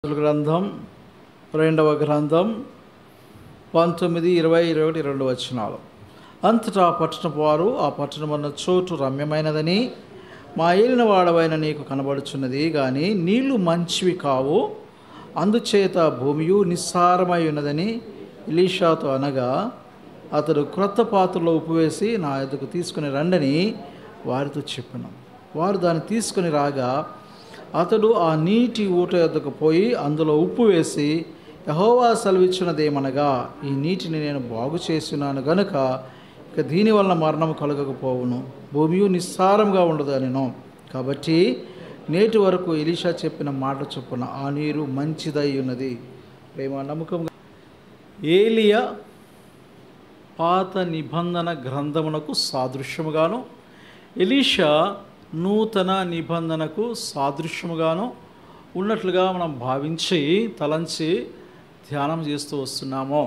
గ్రంథం రెండవ గ్రంథం పంతొమ్మిది ఇరవై ఇరవై ఒకటి రెండు వచనాలు అంతటా ఆ పట్టణపు వారు ఆ పట్టణమన్న చోటు రమ్యమైనదని మా ఏలిన వాడవైన నీకు కనబడుచున్నది కానీ నీళ్లు మంచివి కావు అందుచేత భూమియు నిస్సారమై ఉన్నదని ఇలీషాతో అనగా అతడు క్రొత్త పాత్రలో ఉప్పు వేసి నా ఎదుకు తీసుకుని రండని వారితో చెప్పాను వారు దాన్ని తీసుకుని రాగా అతడు ఆ నీటి ఊట యొద్దకు పోయి అందులో ఉప్పు వేసి యహోవా సెలవిచ్చినదేమనగా ఈ నీటిని నేను బాగు చేస్తున్నాను గనుక ఇక దీని వలన మరణం కలగకపోవును భూమియు నిస్సారంగా ఉండదు అనిను కాబట్టి నేటి వరకు ఎలీషా చెప్పిన మాట చొప్పున ఆ నీరు మంచిదై ఉన్నది ప్రేమ నమ్మకం ఏలియా పాత నిబంధన గ్రంథమునకు సాదృశ్యముగాను ఎలీషా నూతన నిబంధనకు సాదృశ్యముగాను ఉన్నట్లుగా మనం భావించి తలంచి ధ్యానం చేస్తూ వస్తున్నాము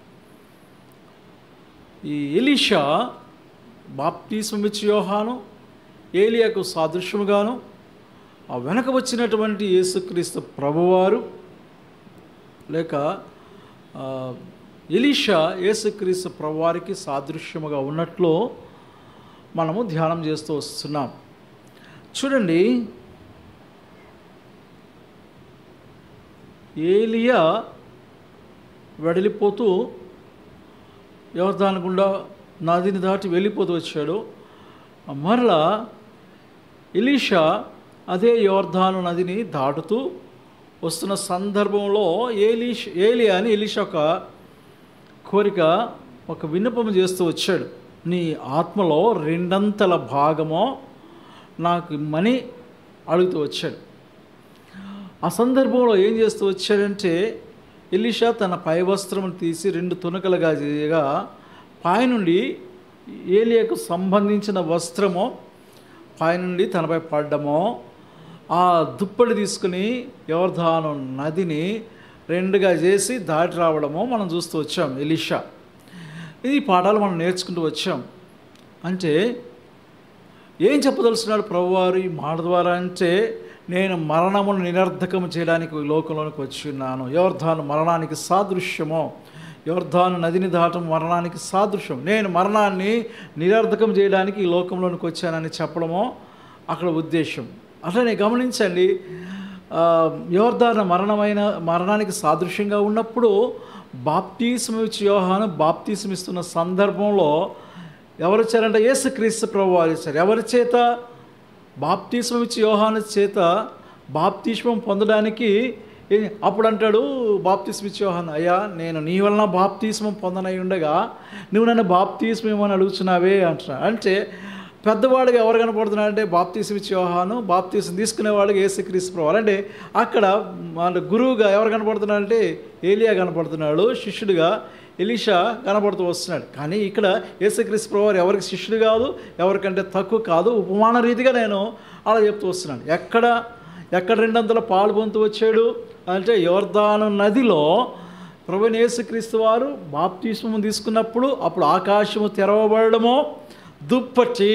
ఈ ఎలీషా బాప్తీస్మిచ్చి యోహాను ఏలియాకు సాదృశ్యముగాను ఆ వెనక వచ్చినటువంటి యేసుక్రీస్తు ప్రభువారు లేక ఆ, ఎలీషా యేసుక్రీస్తు ప్రభువారికి సాదృశ్యముగా ఉన్నట్లు మనము ధ్యానం చేస్తూ వస్తున్నాం చూడండి ఏలియా వెడలిపోతూ యోర్దాను గుండా నదిని దాటి వెళ్ళిపోతూ వచ్చాడు మరలా ఎలీషా అదే యోర్ధాను నదిని దాటుతూ వస్తున్న సందర్భంలో ఏలీష్ ఏలియా అని ఎలీషా ఒక కోరిక ఒక విన్నపం చేస్తూ వచ్చాడు నీ ఆత్మలో రెండంతల భాగమో నాకు ఇమ్మని అడుగుతూ వచ్చాడు ఆ సందర్భంలో ఏం చేస్తూ వచ్చాడంటే ఎలీషా తన పై వస్త్రం తీసి రెండు తునకలుగా చేయగా పైనుండి ఏలియాకు సంబంధించిన వస్త్రము పైనుండి తనపై పడ్డమో ఆ దుప్పటి తీసుకుని యోర్ధాను నదిని రెండుగా చేసి దాటి రావడమో మనం చూస్తూ వచ్చాం ఎలీషా ఈ పాఠాలు మనం నేర్చుకుంటూ వచ్చాం అంటే ఏం చెప్పదలుచున్నాడు ప్రభువారు ఈ మాట ద్వారా అంటే నేను మరణమును నిరర్ధకము చేయడానికి ఈ లోకంలోనికి వచ్చి ఉన్నాను యోర్ధాను మరణానికి సాదృశ్యమో యోర్ధాను నదిని దాటం మరణానికి సాదృశ్యం నేను మరణాన్ని నిరర్ధకం చేయడానికి ఈ లోకంలోనికి వచ్చానని చెప్పడమో అక్కడ ఉద్దేశం అట్లనే గమనించండి ఆ, యోర్ధాన మరణమైన మరణానికి సాదృశ్యంగా ఉన్నప్పుడు బాప్తీసం ఇచ్చి యోహాను బాప్తీసం ఇస్తున్న సందర్భంలో ఎవరు వచ్చారంటే యేసుక్రీస్తు ప్రభు వారు ఇచ్చారు ఎవరి చేత బాప్తిస్మం ఇచ్చి యోహాను చేత బాప్తిస్మం పొందడానికి ఏ- అప్పుడు అంటాడు బాప్తిస్మ ఇచ్చి యోహాను అయ్యా నేను నీ వలన బాప్తిస్మం పొందనై ఉండగా నువ్వు నన్ను బాప్తిస్మం ఏమని అడుగుతున్నావే అంటున్నా అంటే పెద్దవాడిగా ఎవరు కనపడుతున్నాడు అంటే బాప్తీసం ఇచ్చి యోహాను బాప్తీసం తీసుకునేవాడికి ఏసుక్రీస్తు ప్రభు అంటే అక్కడ మన గురువుగా ఎవరు కనపడుతున్నాడు అంటే ఏలియా కనపడుతున్నాడు శిష్యుడిగా ఎలీషా కనపడుతూ వస్తున్నాడు కానీ ఇక్కడ యేసుక్రీస్తు ప్రభు వారు ఎవరికి శిష్యుడు కాదు ఎవరికంటే తక్కువ కాదు ఉపమాన రీతిగా నేను అలా చెప్తూ వస్తున్నాను ఎక్కడ ఎక్కడ రెండంతల పాలు పొందుతూ వచ్చాడు అంటే యోర్దాను నదిలో ప్రభు యేసుక్రీస్తు వారు బాప్తిస్మం తీసుకున్నప్పుడు అప్పుడు ఆకాశము తెరవబడడమో దుప్పటి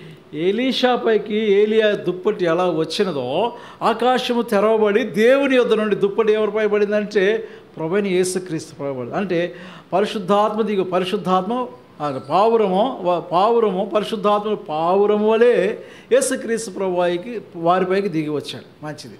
ఏలీషాపైకి ఏలియా దుప్పటి ఎలా వచ్చినదో ఆకాశము తెరవబడి దేవుని యొద్ద నుండి దుప్పటి ఎవరిపై పడిందంటే ప్రభుని యేసుక్రీస్తు పడింది అంటే పరిశుద్ధాత్మ దిగు పరిశుద్ధాత్మ ఆ పావురము వ- పావురము పరిశుద్ధాత్మ పావురము వలె యేసుక్రీస్తు ప్రభువారికి వారిపైకి దిగి వచ్చాడు మంచిది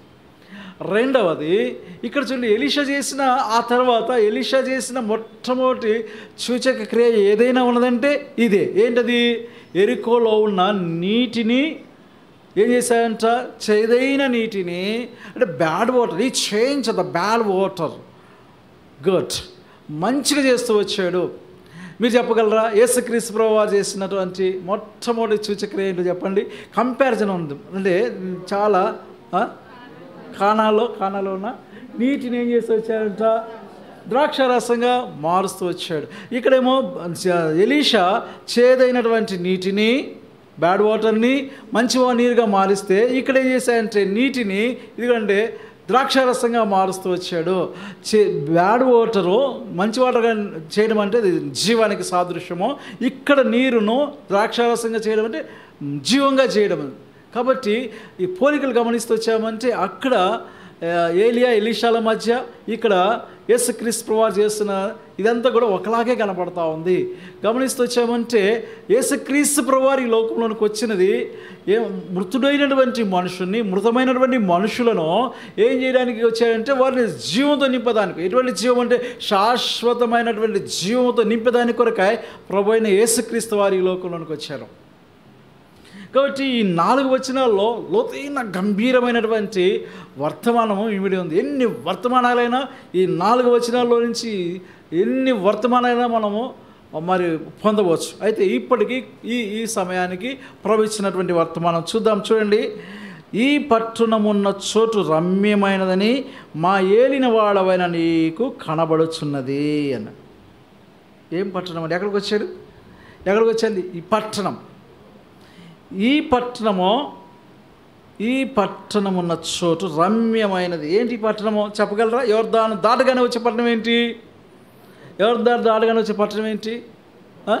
రెండవది ఇక్కడ చూడండి ఎలీషా చేసిన ఆ తర్వాత ఎలీషా చేసిన మొట్టమొదటి సూచక క్రియ ఏదైనా ఉన్నదంటే ఇదే ఏంటది ఎరికోలో ఉన్న నీటిని ఏం చేశాడంట చేదైన నీటిని అంటే బ్యాడ్ వాటర్ ఈ change the bad water good మంచిగా చేస్తూ వచ్చాడు మీరు చెప్పగలరా యేసుక్రీస్తు ప్రభు వారు చేసినటువంటి మొట్టమొదటి సూచక్రియ ఏంటో చెప్పండి కంపారిజన్ ఉంది అంటే చాలా ఆ, కానాలో కానాలో ఉన్న నీటిని ఏం చేస్తూ వచ్చాడంట ద్రాక్ష రసంగా మారుస్తూ వచ్చాడు ఇక్కడేమో జ- ఎలీషా చేదైనటువంటి నీటిని బ్యాడ్ వాటర్ని మంచి వా- నీరుగా మారిస్తే ఇక్కడ ఏం చేశాడంటే నీటిని ఇదిగంటే ద్రాక్షారసంగా మారుస్తూ వచ్చాడు చే బ్యాడ్ వాటరు మంచి వాటర్గా చేయడం అంటే ఇది జీవానికి సాదృశ్యము ఇక్కడ నీరును ద్రాక్షారసంగా చేయడం అంటే జీవంగా చేయడం కాబట్టి ఈ పోలికలు గమనిస్తూ వచ్చామంటే అక్కడ ఆ, ఏలియా ఎలీషాల మధ్య ఇక్కడ యేసుక్రీస్తు ప్రభువారు చేస్తున్న ఇదంతా కూడా ఒకలాగే కనపడతా ఉంది గమనిస్తూ వచ్చామంటే యేసుక్రీస్తు ప్రభువారు ఈ లోకంలోనికి వచ్చినది ఏ మృతుడైనటువంటి మనుషుల్ని మృతమైనటువంటి మనుషులను ఏం చేయడానికి వచ్చాడంటే వారిని జీవంతో నింపడానికి ఎటువంటి జీవం అంటే శాశ్వతమైనటువంటి జీవంతో నింపదాని కొరకాయ ప్రభు అయిన యేసుక్రీస్తు వారి ఈ లోకంలోనికి వచ్చారు కాబట్టి ఈ నాలుగు వచనాల్లో లోతైన గంభీరమైనటువంటి వర్తమానము ఇమిడి ఉంది ఎన్ని వర్తమానాలైనా ఈ నాలుగు వచనాల్లో నుంచి ఎన్ని వర్తమానాలైనా మనము మరి పొందవచ్చు అయితే ఇప్పటికీ ఈ ఈ సమయానికి ప్రవచించినటువంటి వర్తమానం చూద్దాం చూడండి ఈ పట్టణమున్న చోటు రమ్యమైనదని మా ఏలిన వాడవైన నీకు కనబడుచున్నది అన్న ఏం పట్టణం అండి ఎక్కడికి వచ్చాడు ఎక్కడికి వచ్చింది ఈ పట్టణం ఈ పట్టణము ఈ పట్టణం ఉన్న చోటు రమ్యమైనది ఏంటి ఈ పట్టణము చెప్పగలరా ఎవరిదాను దాటగానే వచ్చే పట్టణం ఏంటి ఎవరిదారు దాటగానే వచ్చే పట్టణం ఏంటి ఆ?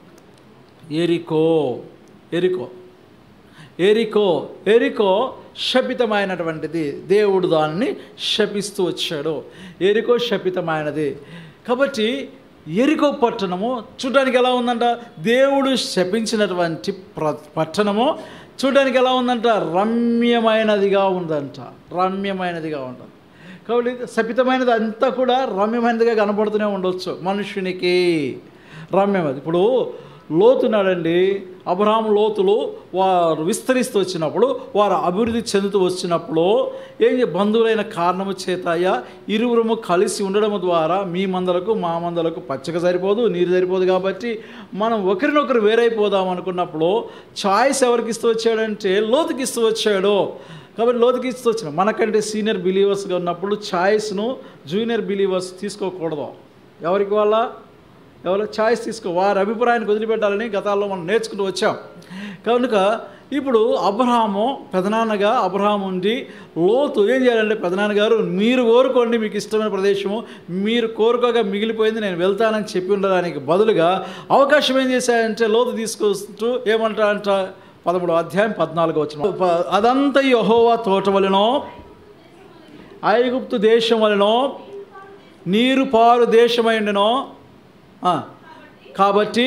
ఎరికో ఎరికో ఎరికో ఎరికో శపితమైనటువంటిది దేవుడు దానిని శపిస్తూ వచ్చాడు ఎరికో శపితమైనది కాబట్టి ఎరికో పట్టణము చూడడానికి ఎలా ఉందంట దేవుడు శపించినటువంటి ప్ర పట్టణము చూడడానికి ఎలా ఉందంట రమ్యమైనదిగా ఉందంట రమ్యమైనదిగా ఉంటుంది కాబట్టి శపితమైనది అంతా కూడా రమ్యమైనదిగా కనపడుతూనే ఉండొచ్చు మనుషునికి రమ్యమైనది ఇప్పుడు లోతున్నాడండి అబ్రహాం లోతులు వారు విస్తరిస్తూ వచ్చినప్పుడు వారు అభివృద్ధి చెందుతూ వచ్చినప్పుడు ఏం చే- బంధువులైన కారణము చేతాయ ఇరువురము కలిసి ఉండడం ద్వారా మీ మందలకు మా మందలకు పచ్చక సరిపోదు నీరు సరిపోదు కాబట్టి మనం ఒకరినొకరు వేరైపోదాం అనుకున్నప్పుడు చాయిస్ ఎవరికి ఇస్తూ వచ్చాడంటే లోతుకి ఇస్తూ వచ్చాడు కాబట్టి లోతుకి ఇస్తూ వచ్చిన మనకంటే సీనియర్ బిలీవర్స్గా ఉన్నప్పుడు ఛాయిస్ను జూనియర్ బిలీవర్స్ తీసుకోకూడదు ఎవరికి వాళ్ళ ఎవరో ఛాయిస్ తీసుకో వారి అభిప్రాయానికి వదిలిపెట్టాలని గతాల్లో మనం నేర్చుకుంటూ వచ్చాం కనుక ఇప్పుడు అబ్రహాము పెదనాన్నగా అబ్రహాం ఉండి లోతు ఏం చేయాలంటే పెదనాన్నగారు మీరు కోరుకోండి మీకు ఇష్టమైన ప్రదేశము మీరు కోరుకోగా మిగిలిపోయింది నేను వెళ్తానని చెప్పి ఉండడానికి బదులుగా అవకాశం ఏం చేశాయంటే లోతు తీసుకొస్తూ ఏమంటా అంట పదమూడు అధ్యాయం పద్నాలుగు వచ్చిన అదంతా యహోవా తోట వలనో ఐగుప్తు దేశం వలనో నీరు పారు దేశమైండెనో ఆ, కాబట్టి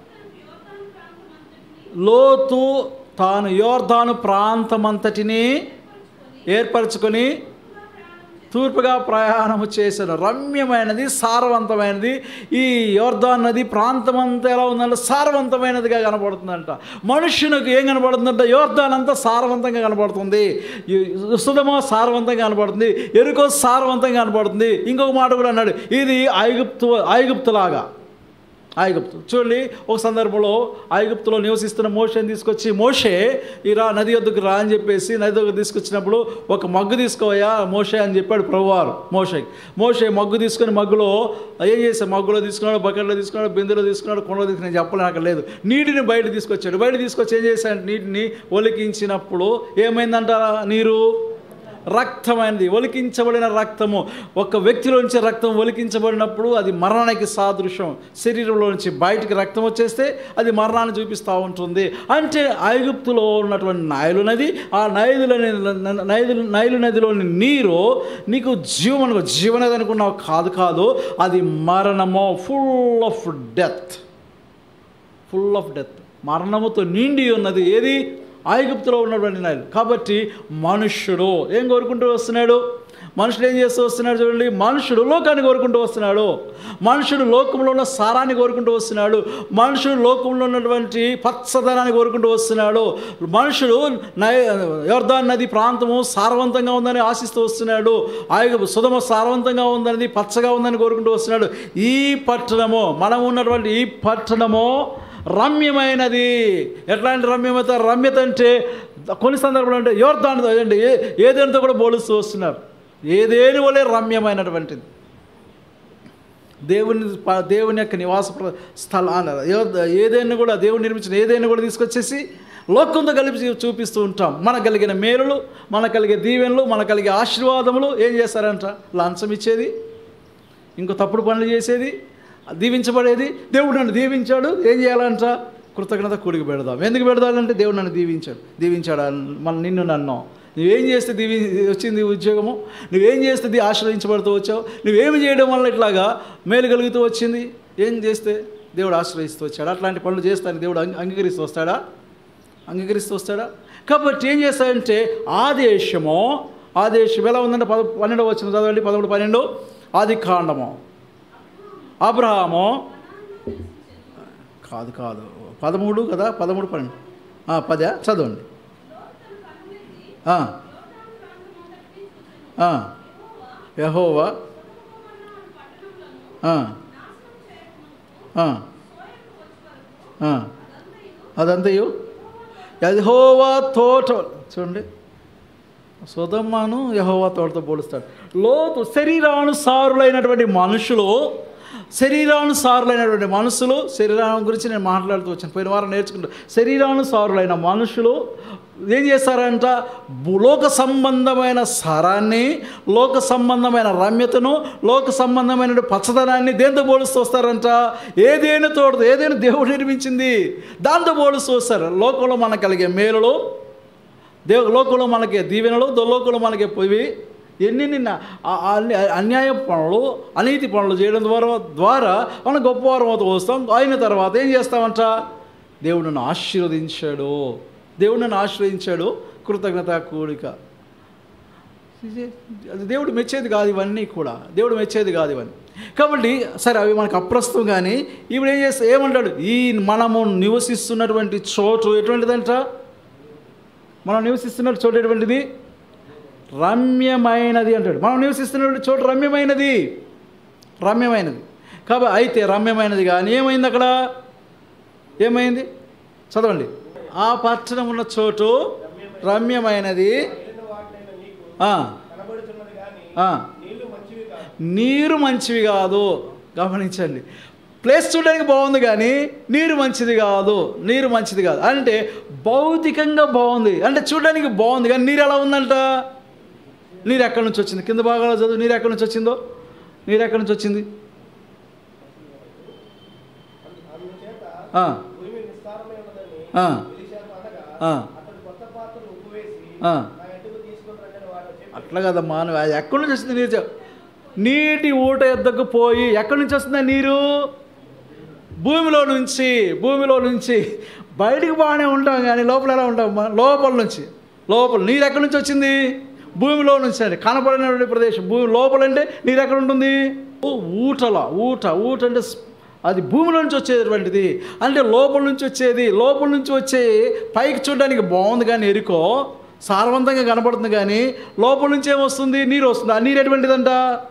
లోతు తాను యోర్ధాను ప్రాంతమంతటిని ఏర్పరచుకొని తూర్పుగా ప్రయాణము చేశాను రమ్యమైనది సారవంతమైనది ఈ యోర్ధాన్ నది ప్రాంతమంతా ఎలా ఉందంటే సారవంతమైనదిగా కనబడుతుందంట మనుష్యునికి ఏం కనబడుతుందంటే యోర్ధాన్ అంతా సారవంతంగా కనబడుతుంది ఈ సుధమ సారవంతంగా కనబడుతుంది ఎరుకో సారవంతంగా కనబడుతుంది ఇంకొక మాట కూడా అన్నాడు ఇది ఐగుప్తు ఐగుప్తులాగా ఐగుప్తు చూడండి ఒక సందర్భంలో ఐగుప్తులో నివసిస్తున్న మోషేని తీసుకొచ్చి మోషే ఈ రా నది వద్దకు రా అని చెప్పేసి నది వద్దకు తీసుకొచ్చినప్పుడు ఒక మగ్గు తీసుకోవయ్యా మోషే అని చెప్పాడు ప్రభువారు మోషేకి మోషే మగ్గు తీసుకొని మగ్గులో ఏం చేశాడు మగ్గులో తీసుకున్నాడు బకెట్లో తీసుకున్నాడు బిందెలో తీసుకున్నాడు కొండలో తీసుకుని నేను చెప్పలేను అక్కడ లేదు నీటిని బయట తీసుకొచ్చాడు బయట తీసుకొచ్చి ఏం చేశాడు నీటిని ఒలికించినప్పుడు ఏమైందంట నీరు రక్తమైనది ఒలికించబడిన రక్తము ఒక వ్యక్తిలోంచి రక్తం ఒలికించబడినప్పుడు అది మరణానికి సాదృశ్యం శరీరంలో నుంచి బయటికి రక్తం వచ్చేస్తే అది మరణాన్ని చూపిస్తూ ఉంటుంది అంటే ఐగుప్తులో ఉన్నటువంటి నైలు నది ఆ నైలులోని నైలు నైలు నదిలోని నీరు నీకు జీవన జీవనది అనుకున్నావు కాదు కాదు అది మరణము full of death full of death మరణముతో నిండి ఉన్నది ఏది ఐగుప్తులో ఉన్నటువంటి నైలు కాబట్టి మనుష్యుడు ఏం కోరుకుంటూ వస్తున్నాడు మనుషుడు ఏం చేస్తూ వస్తున్నాడు చూడండి మనుషుడు లోకాన్ని కోరుకుంటూ వస్తున్నాడు మనుషుడు లోకంలో ఉన్న సారాన్ని కోరుకుంటూ వస్తున్నాడు మనుషుడు లోకంలో ఉన్నటువంటి పచ్చదనాన్ని కోరుకుంటూ వస్తున్నాడు మనుషుడు నై యోర్దాన్ నది ప్రాంతము సారవంతంగా ఉందని ఆశిస్తూ వస్తున్నాడు ఆయన సుధమ సారవంతంగా ఉందని పచ్చగా ఉందని కోరుకుంటూ వస్తున్నాడు ఈ పట్టణము మనం ఉన్నటువంటి ఈ పట్టణము రమ్యమైనది ఎట్లాంటి రమ్యత రమ్యత అంటే కొన్ని సందర్భాలు అంటే యోర్దాన్ అండి ఏ ఏదేనితో కూడా పోలుస్తూ వస్తున్నారు ఏదేని వలె రమ్యమైనటువంటిది దేవుని ప- దేవుని యొక్క నివాస ప్ర- స్థల ఏదైనా కూడా దేవుడు నిర్మించిన ఏదైనా కూడా తీసుకొచ్చేసి లోకంతో కలిపి చూ- చూపిస్తూ ఉంటాం మనకు కలిగిన మేలులు మనకు కలిగే దీవెనలు మనకు కలిగే ఆశీర్వాదములు ఏం చేస్తారంట లంచం ఇచ్చేది ఇంకో తప్పుడు పనులు చేసేది దీవించబడేది దేవుడు నన్ను దీవించాడు ఏం చేయాలంట కృతజ్ఞత కూడికి పెడదాం ఎందుకు పెడదామంటే దేవుడు నన్ను దీవించాడు దీవించాడు మన నిన్ను నన్ను నువ్వేం చేస్తే దివి వచ్చింది ఉద్యోగము నువ్వేం చేస్తే ది ఆశ్రయించబడుతూ వచ్చావు నువ్వేమి చేయడం వల్ల ఇట్లాగా మేలు కలుగుతూ వచ్చింది ఏం చేస్తే దేవుడు ఆశ్రయిస్తూ వచ్చాడు అట్లాంటి పనులు చేస్తాను దేవుడు అంగీ- అంగీకరిస్తూ వస్తాడా అంగీకరిస్తూ వస్తాడా కాబట్టి ఏం చేస్తాడంటే ఆదేశము ఆదేశం ఎలా ఉందంటే పద పన్నెండు వచ్చిన చదవండి పదమూడు పన్నెండు ఆది కాండము అబ్రహాము కాదు కాదు పదమూడు కదా పదమూడు పన్నెండు ఆ, పదా చదవండి ఆ. ఆ. యెహోవా ఆ. ఆ. ఆ. అదంతయు యహోవా తోట చూడండి సుధమ్మను యహోవా తోటతో పోలుస్తాడు లోతు శరీరానుసారులైనటువంటి మనుషులు శరీరానుసారులైనటువంటి మనుషులు శరీరం గురించి నేను మాట్లాడుతూ వచ్చాను పోయిన వారం నేర్చుకుంటా శరీరానుసారులైన మనుషులు ఏం చేస్తారంట భూ- లోక సంబంధమైన సారాన్ని లోక సంబంధమైన రమ్యతను లోక సంబంధమైన పచ్చదనాన్ని దేంతో పోలుస్తూ వస్తారంట ఏదేను తోడదు ఏదైనా దేవుడు నిర్మించింది దాంతో పోలుస్తూ వస్తారు లోకంలో మనకు కలిగే మేలులు దేవ లోకంలో మనకి దీవెనలు లోకంలో మనకి పోయి ఎన్ని నిన్న అన్యాయ పనులు అనీతి పనులు చేయడం ద్వారా ద్వారా మనం గొప్పవారం అవుతూ వస్తాం అయిన తర్వాత ఏం చేస్తామంట దేవుడు నన్ను ఆశీర్వదించాడు దేవుడు నన్ను ఆశ్రయించాడు కృతజ్ఞత కూడిక ఇది- అది దేవుడు మెచ్చేది కాదు ఇవన్నీ కూడా దేవుడు మెచ్చేది కాదు ఇవన్నీ కాబట్టి సరే అవి మనకు అప్రస్తుతం కానీ ఇప్పుడు ఏం చేస్తే ఏమంటాడు ఈ మనము నివసిస్తున్నటువంటి చోటు ఎటువంటిదంట మనం నివసిస్తున్న చోటు ఎటువంటిది రమ్యమైనది అంటాడు మనం నివసిస్తున్నటువంటి చోటు రమ్యమైనది రమ్యమైనది కాబట్టి అయితే రమ్యమైనది కానీ ఏమైంది అక్కడ ఏమైంది చదవండి ఆ పట్టణం ఉన్న చోటు రమ్యమైనది ఆ, ఆ. నీరు మంచివి కాదు గమనించండి ప్లేస్ చూడడానికి బాగుంది కానీ నీరు మంచిది కాదు నీరు మంచిది కాదు అంటే భౌతికంగా బాగుంది అంటే చూడడానికి బాగుంది కానీ నీరు ఎలా ఉందంట నీరు ఎక్కడి నుంచి వచ్చింది కింద భాగాలు చదువు నీరు ఎక్కడి నుంచి వచ్చిందో నీరు ఎక్కడి నుంచి వచ్చింది ఆ, ఆ, ఆ, ఆ. అట్లా కదమ్మా నువ్వు అది ఎక్కడి నుంచి వస్తుంది నీరు చెప్పు. నీటి ఊట ఎద్దకు పోయి ఎక్కడి నుంచి వస్తుంది నీరు భూమిలో నుంచి భూమిలో నుంచి బయటికి బాగానే ఉంటాం కానీ లోపల ఎలా ఉంటాం మనం? లోపల నుంచి లోపల నీరు ఎక్కడి నుంచి వచ్చింది భూమిలో నుంచి అండి కనపడినటువంటి ప్రదేశం భూమి లోపల అంటే నీరు ఎక్కడ ఉంటుంది ఓ, ఊటల ఊట ఊట అంటే స్- అది భూమిలో నుంచి వచ్చేటువంటిది అంటే లోపల నుంచి వచ్చేది లోపల నుంచి వచ్చే పైకి చూడడానికి బాగుంది కానీ ఎరుకో సారవంతంగా కనపడుతుంది కానీ లోపల నుంచి ఏమొస్తుంది నీరు వస్తుంది ఆ నీరు ఎటువంటిదంట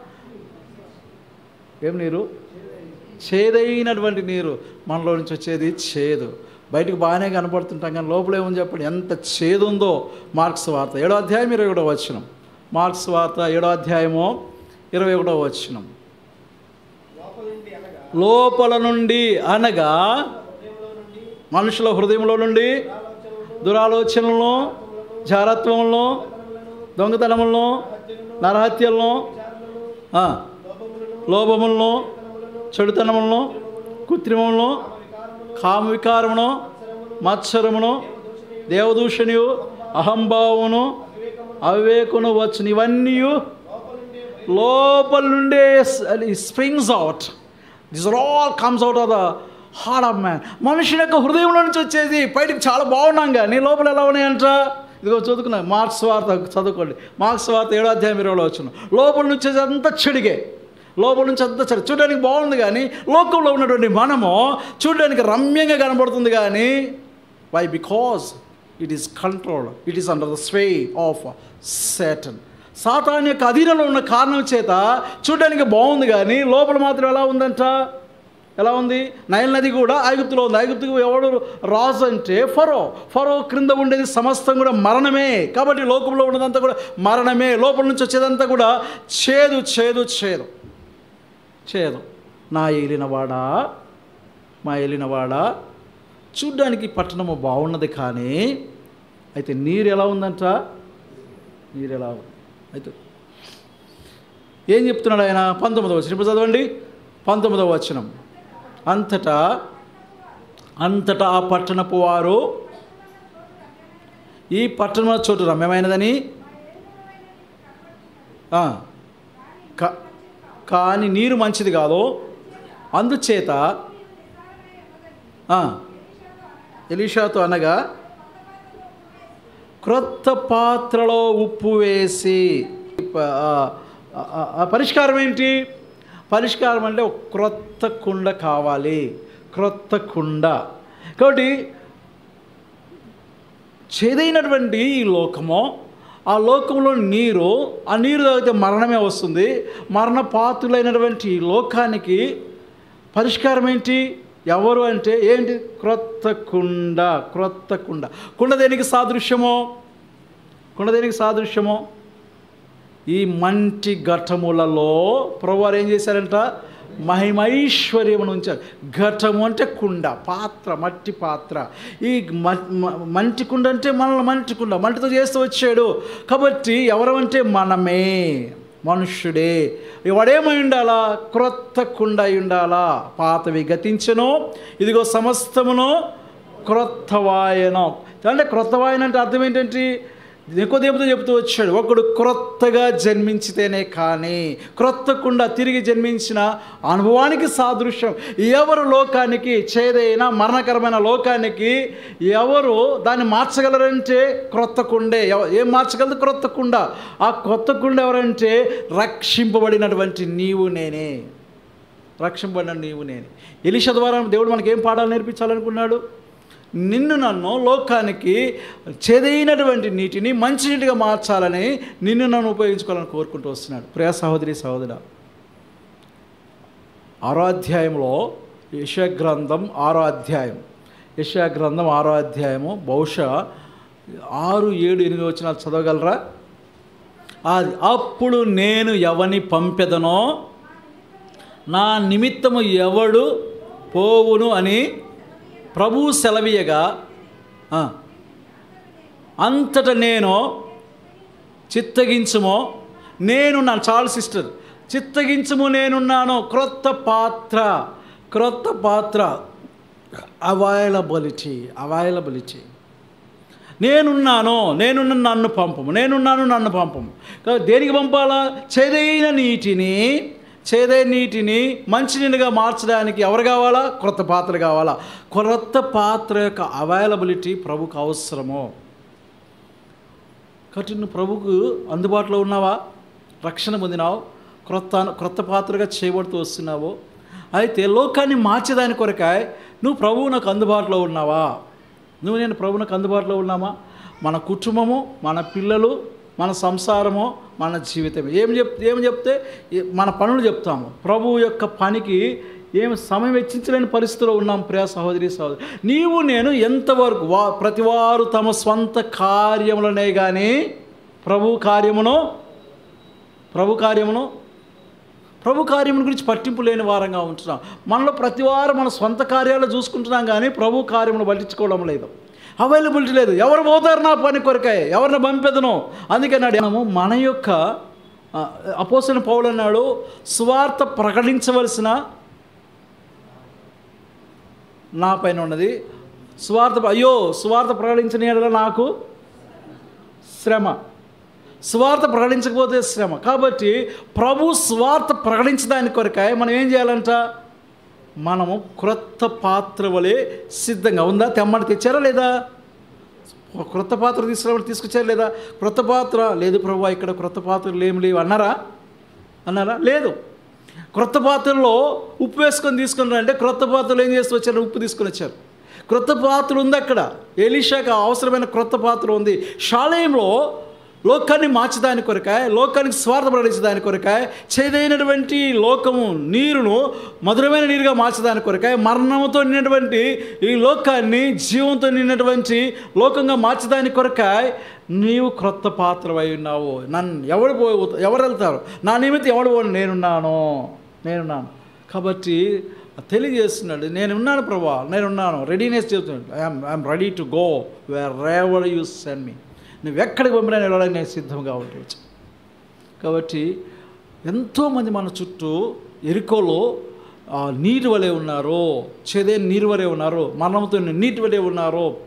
ఏం నీరు చేదైనటువంటి నీరు మనలో నుంచి వచ్చేది చేదు బయటకు బాగానే కనపడుతుంటాం కానీ లోపల ఏమని చెప్పండి ఎంత చేదు ఉందో మార్క్స్ వార్త ఏడో అధ్యాయం ఇరవై ఒకటో వచ్చినం మార్క్స్ వార్త ఏడో అధ్యాయము ఇరవై ఒకటో వచ్చినం లోపల నుండి అనగా మనుషుల హృదయంలో నుండి దురాలోచనలను జారత్వంలో దొంగతనములను నరహత్యలను ఆ, లోభములను చెడుతనములను కృత్రిమములను కామవికారమును మత్సరమును దేవదూషణియు అహంభావమును అవివేకును వచ్చును ఇవన్నీ లోపల నుండే springs out this are all comes out of the heart of man మనుషుని యొక్క హృదయంలో నుంచి వచ్చేది బయటికి చాలా బాగున్నాం కానీ లోపల ఎలా ఉన్నాయంట ఇదిగో చదువుకున్నా మార్క్స్ వార్త చదువుకోండి మార్క్స్ వార్త ఏడో అధ్యాయం ఇరవైలో వచ్చిన లోపల నుంచి వచ్చేది అంతా చెడిగే లోపల నుంచి అంతా చెడు చూడడానికి బాగుంది కానీ లోకంలో ఉన్నటువంటి మనము చూడడానికి రమ్యంగా కనబడుతుంది కానీ why because it is control it is under the sway of Satan సాతాన్ యొక్క అధీనంలో ఉన్న కారణం చేత చూడడానికి బాగుంది కానీ లోపల మాత్రం ఎలా ఉందంట ఎలా ఉంది నైల్ నది కూడా ఐగుప్తులో ఉంది ఐగుప్తుకు ఎవడు రాజు అంటే ఫరో ఫరో క్రింద ఉండేది సమస్తం కూడా మరణమే కాబట్టి లోకంలో ఉన్నదంతా కూడా మరణమే లోపల నుంచి వచ్చేదంతా కూడా చేదు చేదు చేదు చేదు నా ఏలినవాడా మా ఏలినవాడా చూడ్డానికి పట్టణము బాగున్నది కానీ అయితే నీరు ఎలా ఉందంట నీరు ఎలా ఉంది అయితే ఏం చెప్తున్నాడు ఆయన పంతొమ్మిదవ వచనం ఇప్పుడు చదవండి పంతొమ్మిదవ వచనం అంతటా అంతటా ఆ పట్టణపు వారు ఈ పట్టణంలో చోటు రమ్యమైనదని ఆ, కా- కానీ నీరు మంచిది కాదు అందుచేత ఆ, ఎలీషాతో అనగా క్రొత్త పాత్రలో ఉప్పు వేసి ప- ఆ, ఆ, ఆ పరిష్కారం ఏంటి పరిష్కారం అంటే ఒక క్రొత్త కుండ కావాలి క్రొత్త కుండ కాబట్టి చేదైనటువంటి ఈ లోకము ఆ లోకంలో నీరు ఆ నీరు తాగితే మరణమే వస్తుంది మరణ పాత్రులైనటువంటి ఈ లోకానికి పరిష్కారం ఏంటి ఎవరు అంటే ఏంటి క్రొత్త కుండ క్రొత్త కుండ కుండ దేనికి సాదృశ్యమో కుండ దేనికి సాదృశ్యమో ఈ మంటి ఘటములలో ప్రభువారు ఏం చేశారంట మహిమైశ్వర్యమును ఉంచారు ఘటము అంటే కుండ పాత్ర మట్టి పాత్ర ఈ మ- మ- మంటి కుండ అంటే మనల్ని మంటి కుండ మంటితో చేస్తూ వచ్చాడు కాబట్టి ఎవరమంటే మనమే మనుష్యుడే వాడేమై ఉండాలా క్రొత్త కుండ అయి ఉండాలా పాతవి గతించను ఇదిగో సమస్తమును క్రొత్త వాయనం అంటే క్రొత్త వాయనం అంటే అర్థం ఏంటంటే నికోదేముతో చెబుతూ వచ్చాడు ఒకడు క్రొత్తగా జన్మించితేనే కానీ క్రొత్త కుండ తిరిగి జన్మించిన అనుభవానికి సాదృశ్యం ఎవరు లోకానికి చేదైన మరణకరమైన లోకానికి ఎవరు దాన్ని మార్చగలరంటే క్రొత్త కుండే ఎవ- ఏం మార్చగలదు క్రొత్త కుండ ఆ కొత్త కుండ ఎవరంటే రక్షింపబడినటువంటి నీవు నేనే రక్షింపబడిన నీవు నేనే ఎలిష ద్వారా దేవుడు మనకి ఏం పాఠాలు నేర్పించాలనుకున్నాడు నిన్ను నన్ను లోకానికి చేదైనటువంటి నీటిని మంచినీటిగా మార్చాలని నిన్ను నన్ను ఉపయోగించుకోవాలని కోరుకుంటూ వస్తున్నాడు ప్రియ సహోదరి సహోదర ఆరో అధ్యాయంలో యశా గ్రంథం ఆరో అధ్యాయం యశా గ్రంథం ఆరో అధ్యాయము బహుశా ఆరు ఏడు ఎనిమిది వచ్చిన చదవగలరా అది అప్పుడు నేను ఎవని పంపెదనో నా నిమిత్తము ఎవడు పోవును అని ప్రభు సెలవీయగా ఆ, అంతట నేను చిత్తగించుమో నేను నా చాలు సిస్టర్ చిత్తగించుము నేనున్నాను క్రొత్త పాత్ర క్రొత్త పాత్ర అవైలబిలిటీ అవైలబిలిటీ నేనున్నాను నేనున్న నన్ను పంపము నేనున్నాను నన్ను పంపము కాబట్టి దేనికి పంపాలా చేదైన నీటిని చేదైన నీటిని మంచినీళ్ళుగా మార్చడానికి ఎవరు కావాలా క్రొత్త పాత్ర కావాలా క్రొత్త పాత్ర యొక్క అవైలబిలిటీ ప్రభుకు అవసరము కాబట్టి నువ్వు ప్రభుకు అందుబాటులో ఉన్నావా రక్షణ పొందినావు క్రొత్త క్రొత్త పాత్రగా చేయబడుతూ వస్తున్నావు అయితే లోకాన్ని మార్చేదాని కొరకాయ నువ్వు ప్రభువు నాకు అందుబాటులో ఉన్నావా నువ్వు నేను ప్రభువునకు అందుబాటులో ఉన్నామా మన కుటుంబము మన పిల్లలు మన సంసారము మన జీవితం ఏం చెప్ ఏం చెప్తే ఏ- మన పనులు చెప్తాము ప్రభువు యొక్క పనికి ఏం సమయం వెచ్చించలేని పరిస్థితిలో ఉన్నాం ప్రియ సహోదరి సహోదరి నీవు నేను ఎంతవరకు వా ప్రతివారు తమ స్వంత కార్యములనే కానీ ప్రభు కార్యమును ప్రభు కార్యమును ప్రభు కార్యముల గురించి పట్టింపు లేని వారంగా ఉంటున్నాం మనలో ప్రతి వారం మన సొంత కార్యాలు చూసుకుంటున్నాం కానీ ప్రభు కార్యమును పట్టించుకోవడం లేదు అవైలబిలిటీ లేదు ఎవరు పోతారు నా పని కొరకాయ ఎవరిని పంపెదను అందుకని మనము మన యొక్క అపోసిన పౌలు అన్నాడు సువార్త ప్రకటించవలసిన నా పైన ఉన్నది సువార్త అయ్యో సువార్త ప్రకటించిన యెడల నాకు శ్రమ స్వార్థ ప్రకటించకపోతే శ్రమ కాబట్టి ప్రభు స్వార్థ ప్రకటించడానికి కొరకాయ మనం ఏం చేయాలంట మనము క్రొత్త పాత్ర వలె సిద్ధంగా ఉందా తెమ్మని తెచ్చారా లేదా ఒక క్రొత్త పాత్ర తీసుకురావడం తీసుకొచ్చారా లేదా క్రొత్త పాత్ర లేదు ప్రభు ఇక్కడ క్రొత్త పాత్రలు ఏమి లేవు అన్నారా అన్నారా లేదు క్రొత్త పాత్రలో ఉప్పు వేసుకొని తీసుకుని అంటే క్రొత్త పాత్రలు ఏం చేస్తూ వచ్చారు ఉప్పు తీసుకొని వచ్చారు క్రొత్త పాత్ర ఉంది అక్కడ ఎలీషాకు అవసరమైన క్రొత్త పాత్ర ఉంది శాలయంలో లోకాన్ని మార్చదాని కొరకాయ లోకానికి స్వార్థపడించదాని కొరకాయ చేదైనటువంటి లోకము నీరును మధురమైన నీరుగా మార్చదాని కొరకాయ మరణంతో నిన్నటువంటి ఈ లోకాన్ని జీవంతో నిన్నటువంటి లోకంగా మార్చదాని కొరకాయ నీవు క్రొత్త పాత్రవై ఉన్నావు నన్ను ఎవడు పో ఎవరు వెళ్తారు నా నిమిత్తం ఎవడు పోను నేనున్నాను నేనున్నాను కాబట్టి తెలియజేస్తున్నాడు నేనున్నాను ప్రభా నేనున్నాను రెడీనెస్ చెప్తున్నాడు I'm I'm ready to go wherever you send me నువ్వు ఎక్కడికి పంపినా వెళ్ళడానికి నేను సిద్ధంగా ఉండవచ్చు కాబట్టి ఎంతోమంది మన చుట్టూ ఎరుకోలో ఆ, నీటి వలె ఉన్నారు చేదే నీరు వలె ఉన్నారు మరణంతో నీటి వలె ఉన్నారు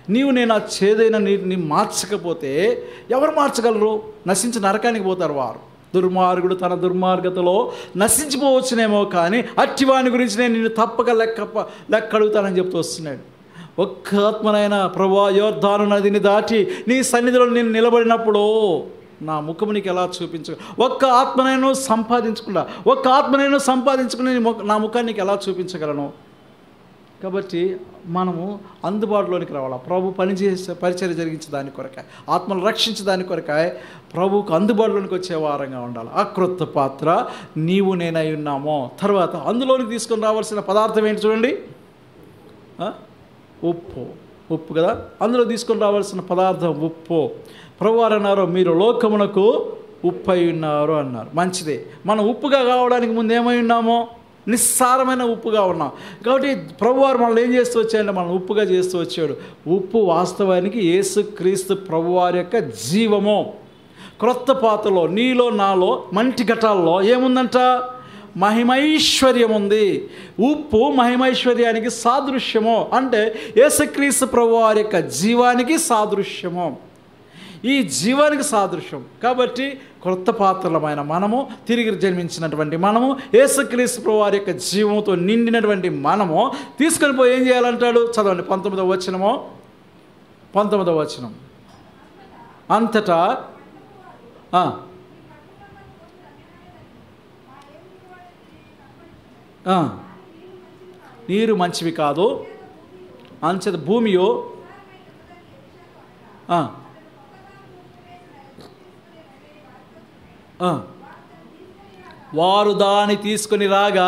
నీవు నేను ఆ చేదైన నీటిని మార్చకపోతే ఎవరు మార్చగలరు నశించి నరకానికి పోతారు వారు దుర్మార్గుడు తన దుర్మార్గతలో నశించిపోవచ్చునేమో కానీ అట్టివాని గురించి నేను నిన్ను తప్పక లెక్క లెక్క అడుగుతానని చెప్తూ వస్తున్నాడు ఒక్క ఆత్మనైనా ప్రభా యోర్ధాను నదిని దాటి నీ సన్నిధిలో నేను నిలబడినప్పుడు నా ముఖము నీకు ఎలా చూపించ ఒక్క ఆత్మనైనా సంపాదించకుండా ఒక్క ఆత్మనైనా సంపాదించుకుని నీ ముఖ- నా ముఖాన్ని నీకు ఎలా చూపించగలను కాబట్టి మనము అందుబాటులోనికి రావాలి ప్రభు పని చేసే పరిచయం జరిగించే దాని కొరకాయ ఆత్మను రక్షించే దాని కొరకాయ ప్రభువుకు అందుబాటులోనికి వచ్చే వారంగా ఉండాలి ఆ క్రొత్త పాత్ర నీవు నేనై ఉన్నామో తర్వాత అందులోనికి తీసుకొని రావాల్సిన పదార్థం ఏంటి చూడండి ఆ? ఉప్పు ఉప్పు కదా అందులో తీసుకొని రావాల్సిన పదార్థం ఉప్పు ప్రభువారు అన్నారు మీరు లోకమునకు ఉప్పు అయి ఉన్నారు అన్నారు మంచిదే మనం ఉప్పుగా కావడానికి ముందు ఏమై ఉన్నామో నిస్సారమైన ఉప్పుగా ఉన్నాం కాబట్టి ప్రభువారు మనల్ని ఏం చేస్తూ వచ్చాయంటే మనం ఉప్పుగా చేస్తూ వచ్చాడు ఉప్పు వాస్తవానికి యేసు క్రీస్తు ప్రభువారి యొక్క జీవము క్రొత్త పాత్రలో నీలో నాలో మంటి ఘటాల్లో ఏముందంట మహిమైశ్వర్యం ఉంది ఉప్పు మహిమైశ్వర్యానికి సాదృశ్యము అంటే యేసుక్రీస్తు ప్రభు వారి యొక్క జీవానికి సాదృశ్యము ఈ జీవానికి సాదృశ్యం కాబట్టి క్రొత్త పాత్రలమైన మనము తిరిగి జన్మించినటువంటి మనము యేసుక్రీస్తు ప్రభు వారి యొక్క జీవంతో నిండినటువంటి మనము తీసుకొని పోయి ఏం చేయాలంటాడు చదవండి పంతొమ్మిదవ వచనము పంతొమ్మిదవ వచనం అంతటా ఆ, ఆ, నీరు మంచివి కాదు అంచెత భూమియో ఆ, ఆ, వారు దాన్ని తీసుకొని రాగా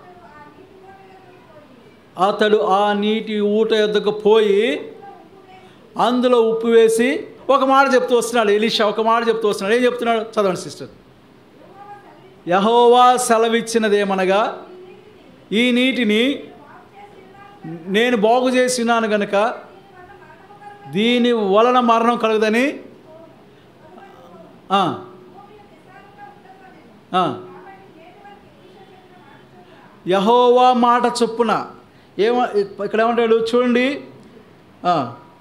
అతడు ఆ నీటి ఊట యొద్దకు పోయి అందులో ఉప్పు వేసి ఒక మాట చెప్తూ వస్తున్నాడు ఎలీషా ఒక మాట చెప్తూ వస్తున్నాడు ఏం చెప్తున్నాడు చదవండి సిస్టర్ యహోవా సెలవిచ్చినదేమనగా ఈ నీటిని నేను బాగు చేసినాను గనుక దీని వలన మరణం కలగదని ఆ. ఆ. యహోవా మాట చొప్పున ఏమ ఇక్కడ ఏమంటాడు చూడండి ఆ.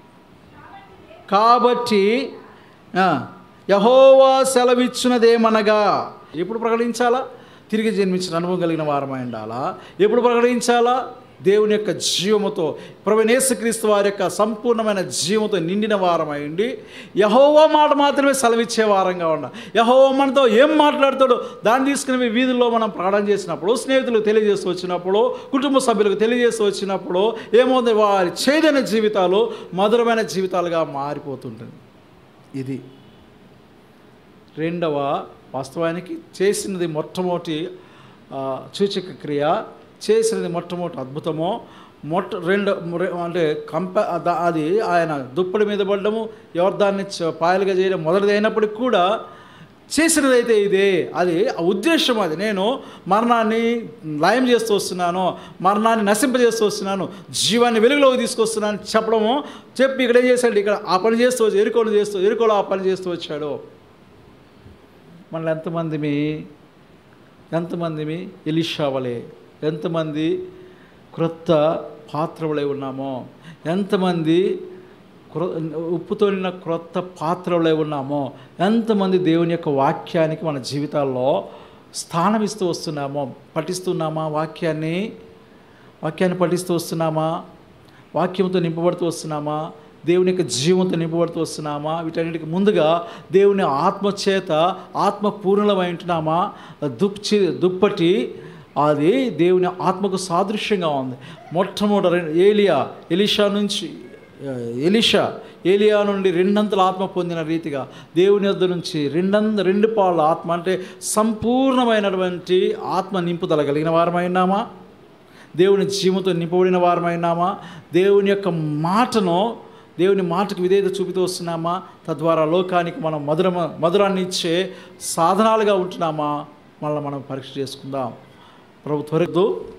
కాబట్టి ఆ, యహోవా సెలవిచ్చినదేమనగా ఎప్పుడు ప్రకటించాలా తిరిగి జన్మించిన అనుభవం కలిగిన వారమై ఉండాలా ఎప్పుడు ప్రకటించాలా దేవుని యొక్క జీవముతో ప్రవణేశక్రీస్తు వారి యొక్క సంపూర్ణమైన జీవంతో నిండిన వారమై ఉండి యహోవా మాట మాత్రమే సెలవిచ్చే వారంగా ఉండాలి యహోవా మనతో ఏం మాట్లాడతాడో దాన్ని తీసుకుని వీధుల్లో మనం ప్రకటన చేసినప్పుడు స్నేహితులకు తెలియజేస్తూ వచ్చినప్పుడు కుటుంబ సభ్యులకు తెలియజేస్తూ వచ్చినప్పుడు ఏమవుతుంది వారి చేదైన జీవితాలు మధురమైన జీవితాలుగా మారిపోతుంటుంది ఇది రెండవ వాస్తవానికి చేసినది మొట్టమొదటి ఆ, సూచక క్రియ చేసినది మొట్టమొదటి అద్భుతము మొట్ట రెండు రె- అంటే కంప ద- అది ఆయన దుప్పటి మీద పడడము ఎవరిదాన్ని పాయలుగా చేయడం మొదటిది అయినప్పటికి కూడా చేసినదైతే ఇదే అది ఆ ఉద్దేశం అది నేను మరణాన్ని లయం చేస్తూ వస్తున్నాను మరణాన్ని నశింపజేస్తూ వస్తున్నాను జీవాన్ని వెలుగులోకి తీసుకొస్తున్నాను చెప్పడము చెప్పి ఇక్కడ ఏం చేశాడు ఇక్కడ ఆ పని చేస్తూ వచ్చి ఎరుకోలు చేస్తూ ఎరుకోలో ఆ పని చేస్తూ వచ్చాడు మనల్ని ఎంతమందిమి ఎంతమందిమి ఎలిషావలే ఎంతమంది క్రొత్త పాత్రవలై ఉన్నామో ఎంతమంది క్రొ ఉప్పుతో నిన్న క్రొత్త పాత్రలై ఉన్నామో ఎంతమంది దేవుని యొక్క వాక్యానికి మన జీవితాల్లో స్థానం ఇస్తూ వస్తున్నామో పఠిస్తున్నామా వాక్యాన్ని వాక్యాన్ని పఠిస్తూ వస్తున్నామా వాక్యంతో నింపబడుతూ వస్తున్నామా దేవుని యొక్క జీవంతో నింపబడుతూ వస్తున్నామా వీటన్నిటికి ముందుగా దేవుని ఆత్మ చేత ఆత్మ పూర్ణమై ఉంటున్నామా దుప్చి దుప్పటి అది దేవుని ఆత్మకు సాదృశ్యంగా ఉంది మొట్టమొదటి రెం- ఏలియా ఎలిషా నుంచి ఆ, ఎలిషా ఏలియా నుండి రెండంతల ఆత్మ పొందిన రీతిగా దేవుని వద్ద నుంచి రెండంత రెండు పాళ్ళ ఆత్మ అంటే సంపూర్ణమైనటువంటి ఆత్మ నింపుదల కలిగిన వారమై ఉన్నామా దేవుని జీవంతో నింపబడిన వారమైనామా దేవుని యొక్క మాటను దేవుని మాటకు విధేయత చూపుతూ వస్తున్నామా తద్వారా లోకానికి మనం మధుర మధురాన్ని ఇచ్చే సాధనాలుగా ఉంటున్నామా మళ్ళీ మనం పరీక్ష చేసుకుందాం ప్రభు త్వరతో